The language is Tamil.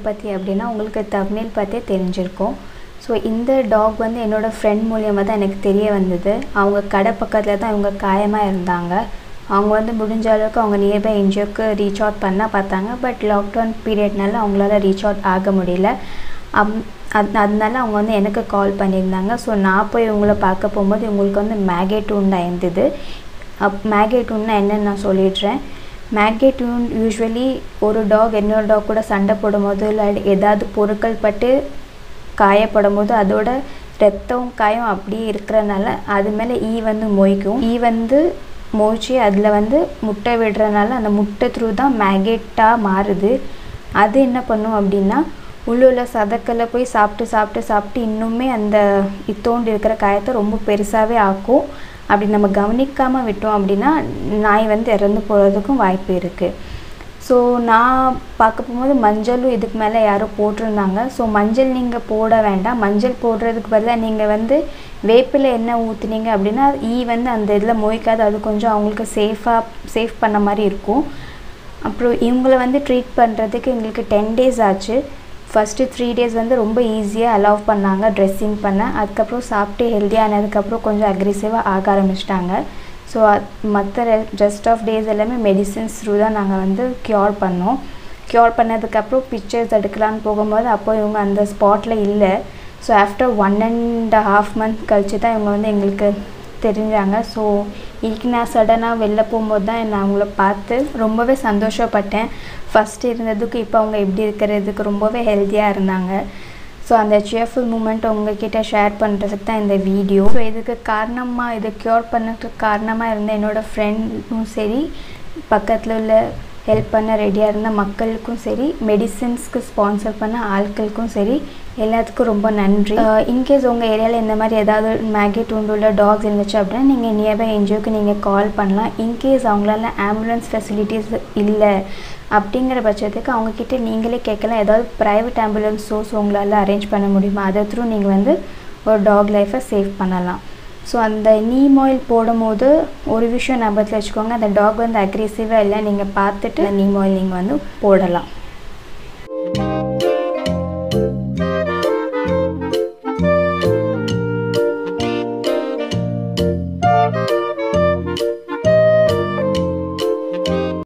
பற்றி அப்படின்னா உங்களுக்கு தப்னேல் பார்த்தே தெரிஞ்சிருக்கும் ஸோ இந்த டாக் வந்து என்னோடய ஃப்ரெண்ட் மூலியமாக தான் எனக்கு தெரிய வந்தது அவங்க கடை பக்கத்தில் தான் இவங்க காயமாக இருந்தாங்க அவங்க வந்து முடிஞ்ச அளவுக்கு அவங்க நியர்பை என்ஜிஓக்கு ரீச் அவுட் பண்ண பார்த்தாங்க பட் லாக்டவுன் பீரியட்னால அவங்களால ரீச் அவுட் ஆக முடியல அம் அது அதனால அவங்க வந்து எனக்கு கால் பண்ணியிருந்தாங்க ஸோ நான் போய் இவங்கள பார்க்க போகும்போது இவங்களுக்கு வந்து மேகேட் உண்டா இருந்தது அப் மேகேட் உண்னா என்னன்னு நான் சொல்லிடுறேன் மேகேட் உண்ட் யூஸ்வலி ஒரு டாக் இன்னொரு டாக் கூட சண்டை போடும்போது இல்லை ஏதாவது பொருட்கள் பட்டு காயப்படும் போது அதோட ரத்தம் காயம் அப்படியே இருக்கிறனால அது மேலே ஈ வந்து மொய்க்கும் ஈ வந்து மொய்ச்சி அதில் வந்து முட்டை விடுறனால அந்த முட்டை த்ரூ தான் மேகெட்டாக மாறுது அது என்ன பண்ணும் அப்படின்னா உள்ளுள்ள சதக்கல்ல போய் சாப்பிட்டு சாப்பிட்டு சாப்பிட்டு இன்னுமே அந்த இத்தோண்டு இருக்கிற காயத்தை ரொம்ப பெருசாகவே ஆக்கும் அப்படி நம்ம கவனிக்காமல் விட்டோம் அப்படின்னா நாய் வந்து இறந்து போகிறதுக்கும் வாய்ப்பு இருக்குது ஸோ நான் பார்க்க போகும்போது மஞ்சளும் இதுக்கு மேலே யாரோ போட்டிருந்தாங்க ஸோ மஞ்சள் நீங்கள் போட வேண்டாம் மஞ்சள் போடுறதுக்கு பதிலாக நீங்கள் வந்து வேப்பிலை எண்ணெய் ஊற்றுனீங்க அப்படின்னா ஈ வந்து அந்த இதில் மொய்க்காது அது கொஞ்சம் அவங்களுக்கு சேஃபாக சேஃப் பண்ண மாதிரி இருக்கும் அப்புறம் இவங்கள வந்து ட்ரீட் பண்ணுறதுக்கு எங்களுக்கு டென் டேஸ் ஆச்சு ஃபஸ்ட்டு த்ரீ டேஸ் வந்து ரொம்ப ஈஸியாக அலோவ் பண்ணாங்க ட்ரெஸ்ஸிங் பண்ண அதுக்கப்புறம் சாப்பிட்டு ஹெல்த்தியானதுக்கப்புறம் கொஞ்சம் அக்ரெசிவாக ஆக ஆரம்பிச்சிட்டாங்க ஸோ மற்ற ரெஸ்ட் ஆஃப் டேஸ் எல்லாமே மெடிசின்ஸ் த்ரூ தான் நாங்கள் வந்து க்யூர் பண்ணோம் க்யூர் பண்ணதுக்கப்புறம் பிக்சர்ஸ் எடுக்கலான்னு போகும்போது அப்போ இவங்க அந்த ஸ்பாட்டில் இல்லை so after one and half month கழிச்சு தான் இவங்க வந்து எங்களுக்கு தெரிஞ்சாங்க ஸோ இன்னைக்கு நான் சடனாக வெளில போகும்போது தான் நான் அவங்கள பார்த்து ரொம்பவே சந்தோஷப்பட்டேன் ஃபஸ்ட்டு இருந்ததுக்கு இப்போ அவங்க எப்படி இருக்கிறதுக்கு ரொம்பவே ஹெல்த்தியாக இருந்தாங்க ஸோ அந்த சியர்ஃபுல் மூமெண்ட் உங்ககிட்ட ஷேர் பண்ணுறதுக்கு தான் இந்த வீடியோ ஸோ இதுக்கு காரணமாக இதை க்யூர் பண்ணதுக்கு காரணமாக இருந்த என்னோடய ஃப்ரெண்டும் சரி பக்கத்தில் உள்ள ஹெல்ப் பண்ண ரெடியாக இருந்த மக்களுக்கும் சரி மெடிசின்ஸ்க்கு ஸ்பான்சர் பண்ண ஆட்களுக்கும் சரி எல்லாத்துக்கும் ரொம்ப நன்றி இன்கேஸ் உங்கள் ஏரியாவில் இந்த மாதிரி ஏதாவது மேகி உள்ள டாக்ஸ் இருந்துச்சு அப்படின்னா நீங்கள் நியர்பை என்ஜிஓக்கு நீங்கள் கால் பண்ணலாம் இன்கேஸ் அவங்களால ஆம்புலன்ஸ் ஃபெசிலிட்டிஸ் இல்லை அப்படிங்கிற பட்சத்துக்கு அவங்கக்கிட்ட நீங்களே கேட்கலாம் ஏதாவது ப்ரைவேட் ஆம்புலன்ஸ் சோர்ஸ் உங்களால் அரேஞ்ச் பண்ண முடியுமா அதை த்ரூ நீங்கள் வந்து ஒரு டாக் லைஃப்பை சேவ் பண்ணலாம் ஸோ அந்த நீம் ஆயில் போடும்போது ஒரு விஷயம் ஞாபகத்தில் வச்சுக்கோங்க அந்த டாக் வந்து அக்ரெசிவாக இல்லை நீங்கள் பார்த்துட்டு நீம் ஆயில் நீங்கள் வந்து போடலாம்